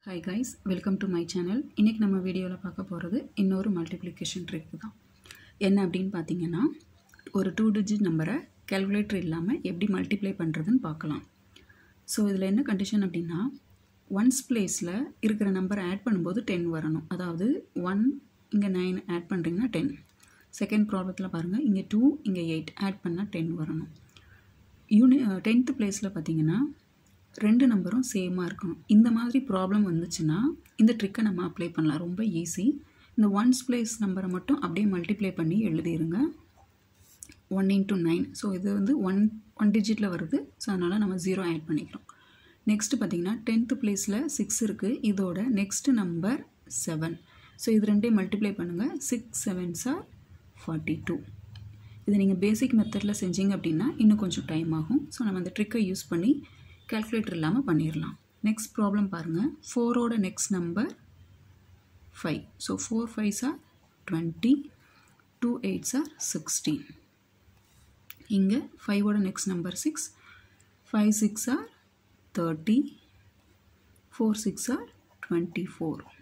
hi guys welcome to my channel இன்றைக்கி நம்ம வீடியோவில் பார்க்க போகிறது இன்னொரு மல்டிப்ளிகேஷன் ட்ரிக் தான் என்ன அப்படின்னு பார்த்தீங்கன்னா ஒரு டூ டிஜிட் நம்பரை கேல்குலேட்டர் இல்லாமல் எப்படி மல்டிப்ளை பண்ணுறதுன்னு பார்க்கலாம் ஸோ இதில் என்ன கண்டிஷன் அப்படின்னா ஒன்ஸ் பிளேஸில் இருக்கிற நம்பரை ஆட் பண்ணும்போது டென் வரணும் அதாவது ஒன் இங்கே நைன் ஆட் பண்ணுறீங்கன்னா டென் செகண்ட் ப்ராப்ளத்தில் பாருங்கள் இங்கே டூ இங்கே எயிட் ஆட் பண்ணால் டென் வரணும் யூனி டென்த்து பிளேஸில் பார்த்தீங்கன்னா ரெண்டு நம்பரும் சேமாக இருக்கணும் இந்த மாதிரி ப்ராப்ளம் வந்துச்சுன்னா இந்த ட்ரிக்கை நம்ம அப்ளை பண்ணலாம் ரொம்ப ஈஸி இந்த ஒன்ஸ் பிளேஸ் நம்பரை மட்டும் அப்படியே மல்டிப்ளை பண்ணி எழுதிருங்க ஒன் இன்ட்டு நைன் ஸோ இது வந்து ஒன் ஒன் டிஜிட்டில் வருது ஸோ அதனால் நம்ம ஜீரோ ஆட் பண்ணிக்கிறோம் நெக்ஸ்ட்டு பார்த்தீங்கன்னா டென்த்து பிளேஸில் சிக்ஸ் இருக்குது இதோட நெக்ஸ்ட் நம்பர் செவன் ஸோ இது ரெண்டையும் மல்டிப்ளை பண்ணுங்கள் six sevens are forty two இது நீங்கள் பேசிக் மெத்தடில் செஞ்சீங்க அப்படின்னா இன்னும் கொஞ்சம் டைம் ஆகும் ஸோ நம்ம அந்த ட்ரிக்கை யூஸ் பண்ணி கேல்குலேட்டர் இல்லாமல் பண்ணிடலாம் நெக்ஸ்ட் ப்ராப்ளம் பாருங்கள் ஃபோரோட next number five so four fives are twenty two eights are sixteen இங்கே ஃபைவோட next number six five six are thirty four six are twenty four